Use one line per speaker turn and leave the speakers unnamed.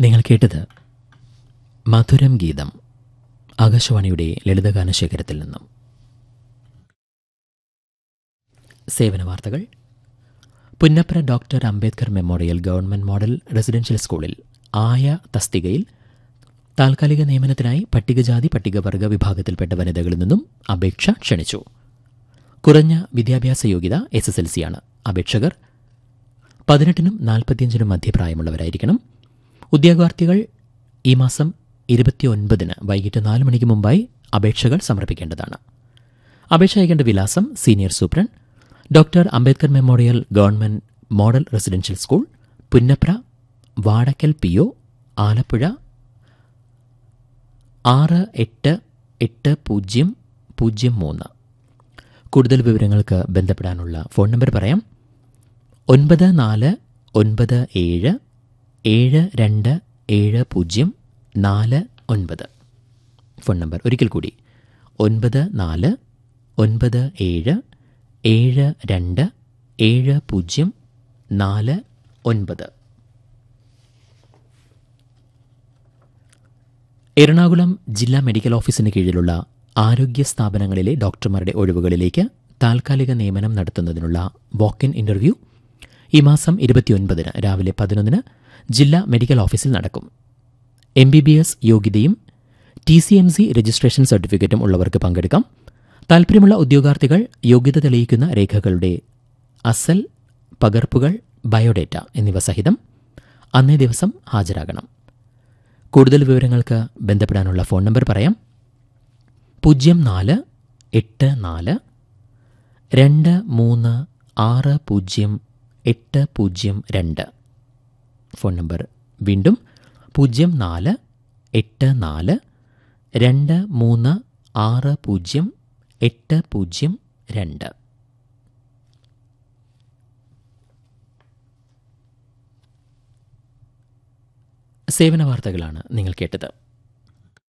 നിങ്ങൾ കേട്ടത് മധുരം ഗീതം ആകാശവാണിയുടെ ലളിതഗാന ശേഖരത്തിൽ നിന്നും സേവന വാർത്തകൾ Punnapra doctor Ambedkar memorial government model residential സ്കൂളിൽ ആയ തസ്തികയിൽ താൽക്കാലിക നിയമനത്തിനായി പട്ടികജാതി പട്ടികവർഗ വിഭാഗത്തിൽപ്പെട്ട വനിതകളിൽ നിന്നും അപേക്ഷ ക്ഷണിച്ചു കുറഞ്ഞ വിദ്യാഭ്യാസ യോഗ്യത എസ് എസ് എൽ സിയാണ് അപേക്ഷകർ പതിനെട്ടിനും നാൽപ്പത്തിയഞ്ചിനും മധ്യപ്രായമുള്ളവരായിരിക്കണം ഉദ്യോഗാർത്ഥികൾ ഈ മാസം ഇരുപത്തിയൊൻപതിന് വൈകിട്ട് നാല് മണിക്ക് മുമ്പായി അപേക്ഷകൾ സമർപ്പിക്കേണ്ടതാണ് അപേക്ഷ അയക്കേണ്ട വിലാസം senior superintendent doctor Ambedkar memorial government model residential school Punnapra Vadakkal P O Alappuzha ആറ് എട്ട് എട്ട് പൂജ്യം പൂജ്യം മൂന്ന് കൂടുതൽ വിവരങ്ങൾക്ക് ബന്ധപ്പെടാനുള്ള ഫോൺ നമ്പർ പറയാം ഒൻപത് നാല് ഒൻപത് ഏഴ് ഏഴ് രണ്ട് ഏഴ് പൂജ്യം നാല് ഒൻപത് ഫോൺ നമ്പർ ഒരിക്കൽ കൂടി ഒൻപത് നാല് ഒൻപത് ഏഴ് ഏഴ് രണ്ട് ഏഴ് പൂജ്യം നാല് ഒൻപത് എറണാകുളം ജില്ലാ മെഡിക്കൽ ഓഫീസിന് കീഴിലുള്ള ആരോഗ്യ സ്ഥാപനങ്ങളിലെ ഡോക്ടർമാരുടെ ഒഴിവുകളിലേക്ക് താൽക്കാലിക നിയമനം നടത്തുന്നതിനുള്ള വാക്ക് ഇൻ ഇന്റർവ്യൂ ഈ മാസം ഇരുപത്തിയൊൻപതിന് രാവിലെ പതിനൊന്നിന് ജില്ലാ മെഡിക്കൽ ഓഫീസിൽ നടക്കും എം ബി ബി എസ് യോഗ്യതയും T C M C registration സർട്ടിഫിക്കറ്റും ഉള്ളവർക്ക് പങ്കെടുക്കാം താൽപ്പര്യമുള്ള ഉദ്യോഗാർത്ഥികൾ യോഗ്യത തെളിയിക്കുന്ന രേഖകളുടെ അസൽ പകർപ്പുകൾ ബയോഡേറ്റ എന്നിവ സഹിതം അന്നേ ദിവസം ഹാജരാകണം കൂടുതൽ വിവരങ്ങൾക്ക് ബന്ധപ്പെടാനുള്ള ഫോൺ നമ്പർ പറയാം പൂജ്യം നാല് എട്ട് നാല് രണ്ട് മൂന്ന് ആറ് പൂജ്യം എട്ട് പൂജ്യം രണ്ട് ഫോൺ നമ്പർ വീണ്ടും പൂജ്യം നാല് എട്ട് നാല് രണ്ട് മൂന്ന് ആറ് പൂജ്യം എട്ട് പൂജ്യം രണ്ട് സേവന വാർത്തകളാണ് നിങ്ങൾ കേട്ടത്